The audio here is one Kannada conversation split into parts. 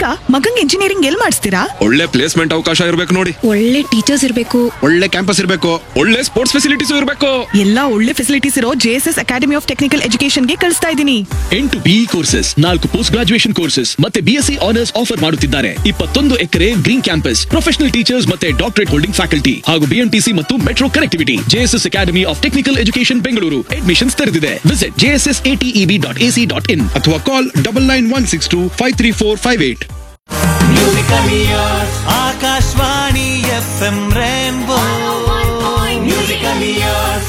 ಈಗ ಮಗಂಗ್ ಇಂಜಿನಿಯರಿಂಗ್ ಎಲ್ ಮಾಡಿಸ್ತೀರಾ ಒಳ್ಳೆ ಪ್ಲೇಸ್ಮೆಂಟ್ ಅವಕಾಶ ಇರಬೇಕು ನೋಡಿ ಒಳ್ಳೆ ಟೀಚರ್ಸ್ ಇರಬೇಕು ಒಳ್ಳೆ ಕ್ಯಾಂಪಸ್ ಇರಬೇಕು ಒಳ್ಳೆ ಸ್ಪೋರ್ಟ್ಸ್ ಫೆಸಿಲಿಟೀಸ್ ಇರಬೇಕು ಎಲ್ಲಾ ಒಳ್ಳೆ ಫೆಸಿಲಿಟೀಸ್ ಇರೋ ಜೆಎಸ್ಎಸ್ ಅಕಾಡೆಮಿ ಆಫ್ ಟೆಕ್ನಿಕಲ್ ಎಜುಕೇಶನ್ಗೆ ಕಳಿಸ್ತಾ ಇದ್ದೀನಿ ಎಂಟು ಬಿಇ ಕೋರ್ಸಸ್ ನಾಲ್ಕು ಪೋಸ್ಟ್ ಗ್ರಾಜುಯೇಷನ್ ಕೋರ್ಸಸ್ ಮತ್ತೆ ಬಿಎಸ್ಸಿ ಆನರ್ಸ್ ಆಫರ್ ಮಾಡುತ್ತಿದ್ದಾರೆ ಇಪ್ಪತ್ತೊಂದು acre green campus professional teachers ಮತ್ತೆ ಡಾಕ್ಟರೇಟ್ ಹೋಲ್ಡಿಂಗ್ ಫ್ಯಾಕಲ್ಟಿ ಹಾಗೂ ಬಿಎಂಟಿಸಿ ಮತ್ತು metro connectivity JSS academy of technical education Bengaluru admissions ತೆರೆದಿದೆ visit JSS ATEB dot AC dot in ಅಥವಾ call double nine one six two five three four five eight Akashvani F M rainbow musical years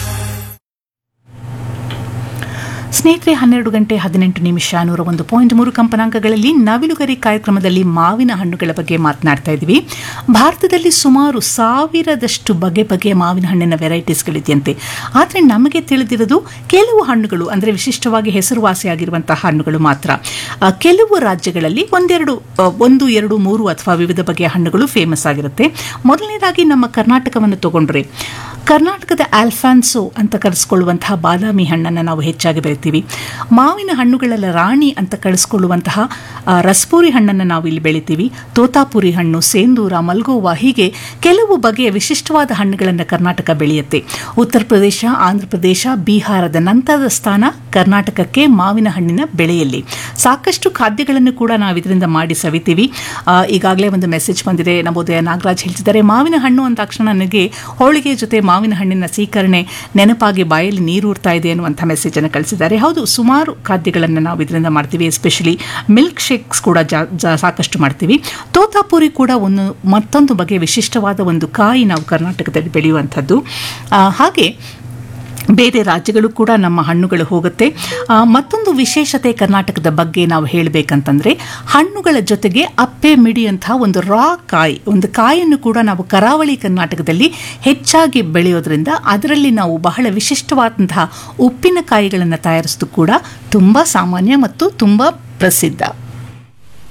ಸ್ನೇಹಿತರೆ ಹನ್ನೆರಡು ಗಂಟೆ ಹದಿನೆಂಟು ನಿಮಿಷ ನೂರ ಒಂದು ಪಾಯಿಂಟ್ ಮೂರು ಕಂಪನಾಂಕಗಳಲ್ಲಿ ನವಿಲುಗರಿ ಕಾರ್ಯಕ್ರಮದಲ್ಲಿ ಮಾವಿನ ಹಣ್ಣುಗಳ ಬಗ್ಗೆ ಮಾತನಾಡ್ತಾ ಇದ್ದೀವಿ ಭಾರತದಲ್ಲಿ ಸುಮಾರು ಸಾವಿರದಷ್ಟು ಬಗೆ ಬಗೆಯ ಮಾವಿನ ಹಣ್ಣಿನ ವೆರೈಟೀಸ್ಗಳಿದೆಯಂತೆ ಆದರೆ ನಮಗೆ ತಿಳಿದಿರೋದು ಕೆಲವು ಹಣ್ಣುಗಳು ಅಂದರೆ ವಿಶಿಷ್ಟವಾಗಿ ಹೆಸರುವಾಸಿಯಾಗಿರುವಂತಹ ಹಣ್ಣುಗಳು ಮಾತ್ರ ಆ, ಕೆಲವು ರಾಜ್ಯಗಳಲ್ಲಿ ಒಂದೆರಡು ಆ, ಒಂದು ಎರಡು ಮೂರು ಅಥವಾ ವಿವಿಧ ಬಗೆಯ ಹಣ್ಣುಗಳು ಫೇಮಸ್ ಆಗಿರುತ್ತೆ ಮೊದಲನೇದಾಗಿ ನಮ್ಮ ಕರ್ನಾಟಕವನ್ನು ತಗೊಂಡ್ರೆ ಕರ್ನಾಟಕದ ಆಲ್ಫಾನ್ಸೋ ಅಂತ ಕರೆಸ್ಕೊಳ್ಳುವಂತಹ ಬಾದಾಮಿ ಹಣ್ಣನ್ನು ನಾವು ಹೆಚ್ಚಾಗಿ ಬೆಳಿತೀವಿ ಮಾವಿನ ಹಣ್ಣುಗಳೆಲ್ಲ ರಾಣಿ ಅಂತ ಕಳಿಸ್ಕೊಳ್ಳುವಂತಹ ಆ, ರಸ್ಪೂರಿ ಹಣ್ಣನ್ನು ನಾವು ಇಲ್ಲಿ ಬೆಳಿತೀವಿ ತೋತಾಪುರಿ ಹಣ್ಣು ಸೇಂದೂರ ಮಲ್ಗೋವಾ ಹೀಗೆ ಕೆಲವು ಬಗೆಯ ವಿಶಿಷ್ಟವಾದ ಹಣ್ಣುಗಳನ್ನು ಕರ್ನಾಟಕ ಬೆಳೆಯುತ್ತೆ ಉತ್ತರ ಪ್ರದೇಶ ಆಂಧ್ರ ಪ್ರದೇಶ ಬಿಹಾರದ ನಂತರದ ಸ್ಥಾನ ಕರ್ನಾಟಕಕ್ಕೆ ಮಾವಿನ ಹಣ್ಣಿನ ಬೆಳೆಯಲ್ಲಿ ಸಾಕಷ್ಟು ಖಾದ್ಯಗಳನ್ನು ಕೂಡ ನಾವು ಇದರಿಂದ ಮಾಡಿ ಸವಿತೀವಿ ಆ, ಈಗಾಗಲೇ ಒಂದು ಮೆಸೇಜ್ ಬಂದಿದೆ ನವೋದಯ ನಾಗರಾಜ್ ಹೇಳ್ತಿದ್ದಾರೆ ಮಾವಿನ ಹಣ್ಣು ಅಂದ ತಕ್ಷಣ ನನಗೆ ಹೋಳಿಗೆ ಜೊತೆ ಮಾವಿನ ಹಣ್ಣಿನ ಸೀಕರಣೆ ನೆನಪಾಗಿ ಬಾಯಲ್ಲಿ ನೀರೂರ್ತಾ ಇದೆ ಅನ್ನುವಂಥ ಮೆಸೇಜ್ ಅನ್ನು ಕಳಿಸಿದ್ದಾರೆ ಹೌದು ಸುಮಾರು ಖಾದ್ಯಗಳನ್ನು ನಾವು ಇದರಿಂದ ಮಾಡ್ತೀವಿ ಎಸ್ಪೆಷಲಿ ಮಿಲ್ಕ್ ಶೇಕ್ಸ್ ಕೂಡ ಜಾ- ಜಾ- ಸಾಕಷ್ಟು ಮಾಡ್ತೀವಿ ತೋತಾಪುರಿ ಕೂಡ ಒಂದು ಮತ್ತೊಂದು ಬಗೆಯ ವಿಶಿಷ್ಟವಾದ ಒಂದು ಕಾಯಿ ನಾವು ಕರ್ನಾಟಕದಲ್ಲಿ ಬೆಳೆಯುವಂಥದ್ದು ಆ, ಹಾಗೆ ಬೇರೆ ರಾಜ್ಯಗಳು ಕೂಡ ನಮ್ಮ ಹಣ್ಣುಗಳು ಹೋಗುತ್ತೆ ಆ, ಮತ್ತೊಂದು ವಿಶೇಷತೆ ಕರ್ನಾಟಕದ ಬಗ್ಗೆ ನಾವು ಹೇಳಬೇಕಂತಂದ್ರೆ ಹಣ್ಣುಗಳ ಜೊತೆಗೆ ಅಪ್ಪೆ ಮಿಡಿಯಂತಹ ಒಂದು ರಾ ಕಾಯಿ ಒಂದು ಕಾಯನ್ನು ಕೂಡ ನಾವು ಕರಾವಳಿ ಕರ್ನಾಟಕದಲ್ಲಿ ಹೆಚ್ಚಾಗಿ ಬೆಳೆಯೋದ್ರಿಂದ ಅದರಲ್ಲಿ ನಾವು ಬಹಳ ವಿಶಿಷ್ಟವಾದಂತಹ ಉಪ್ಪಿನಕಾಯಿಗಳನ್ನು ತಯಾರಿಸೋದು ಕೂಡ ತುಂಬ ಸಾಮಾನ್ಯ ಮತ್ತು ತುಂಬ ಪ್ರಸಿದ್ಧ